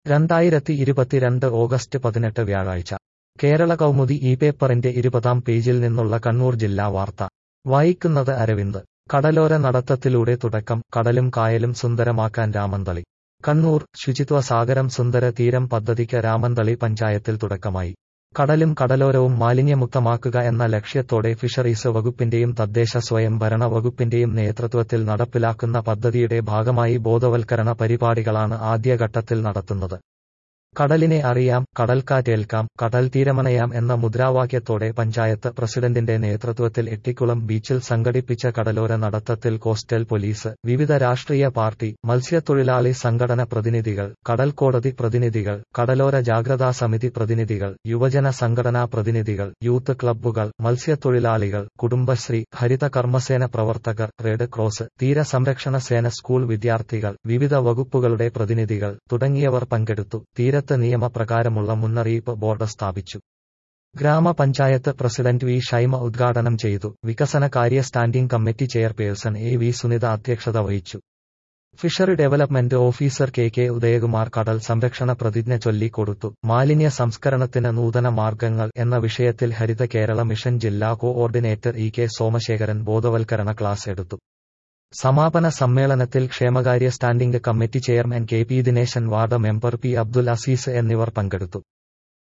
രണ്ടായിരത്തി ഇരുപത്തിരണ്ട് ഓഗസ്റ്റ് പതിനെട്ട് വ്യാഴാഴ്ച കേരള കൗമുദി ഈ പേപ്പറിന്റെ ഇരുപതാം പേജിൽ നിന്നുള്ള കണ്ണൂർ ജില്ലാ വാർത്ത വായിക്കുന്നത് അരവിന്ദ് കടലോര നടത്തത്തിലൂടെ തുടക്കം കടലും കായലും സുന്ദരമാക്കാൻ രാമന്തളി കണ്ണൂർ ശുചിത്വ സാഗരം സുന്ദര തീരം പദ്ധതിക്ക് രാമന്തളി പഞ്ചായത്തിൽ തുടക്കമായി കടലും കടലോരവും മാലിന്യമുക്തമാക്കുക എന്ന ലക്ഷ്യത്തോടെ ഫിഷറീസ് വകുപ്പിന്റെയും തദ്ദേശ സ്വയംഭരണ വകുപ്പിന്റെയും നേതൃത്വത്തിൽ നടപ്പിലാക്കുന്ന പദ്ധതിയുടെ ഭാഗമായി ബോധവൽക്കരണ പരിപാടികളാണ് ആദ്യഘട്ടത്തിൽ നടത്തുന്നത് കടലിനെ അറിയാം കടൽക്കാറ്റേൽക്കാം കടൽ തീരമണയാം എന്ന മുദ്രാവാക്യത്തോടെ പഞ്ചായത്ത് പ്രസിഡന്റിന്റെ നേതൃത്വത്തിൽ എട്ടിക്കുളം ബീച്ചിൽ സംഘടിപ്പിച്ച കടലോര നടത്തത്തിൽ കോസ്റ്റൽ പോലീസ് വിവിധ രാഷ്ട്രീയ പാർട്ടി മത്സ്യത്തൊഴിലാളി സംഘടന പ്രതിനിധികൾ കടൽ കോടതി പ്രതിനിധികൾ കടലോര ജാഗ്രതാ സമിതി പ്രതിനിധികൾ യുവജന സംഘടനാ പ്രതിനിധികൾ യൂത്ത് ക്ലബ്ബുകൾ മത്സ്യത്തൊഴിലാളികൾ കുടുംബശ്രീ ഹരിത കർമ്മസേന പ്രവർത്തകർ റെഡ് ക്രോസ് തീരസംരക്ഷണ സേന സ്കൂൾ വിദ്യാർത്ഥികൾ വിവിധ വകുപ്പുകളുടെ പ്രതിനിധികൾ തുടങ്ങിയവർ പങ്കെടുത്തു തീരത്ത് നിയമപ്രകാരമുള്ള മുന്നറിയിപ്പ് ബോർഡ് സ്ഥാപിച്ചു ഗ്രാമപഞ്ചായത്ത് പ്രസിഡന്റ് വി ഷൈമ ഉദ്ഘാടനം ചെയ്തു വികസന കാര്യ standing committee chairperson A V Sunitha അധ്യക്ഷത വഹിച്ചു fishery development officer K K Udayakumar കടൽ സംരക്ഷണ പ്രതിജ്ഞ ചൊല്ലിക്കൊടുത്തു മാലിന്യ സംസ്കരണത്തിന് നൂതന മാർഗങ്ങൾ എന്ന വിഷയത്തിൽ ഹരിത കേരള മിഷൻ ജില്ലാ കോഓർഡിനേറ്റർ ഇ കെ സോമശേഖരൻ ബോധവൽക്കരണ ക്ലാസ് എടുത്തു സമാപന സമ്മേളനത്തിൽ ക്ഷേമകാര്യ standing committee chairman K P Dineshan ward member P Abdul Azeez എന്നിവർ പങ്കെടുത്തു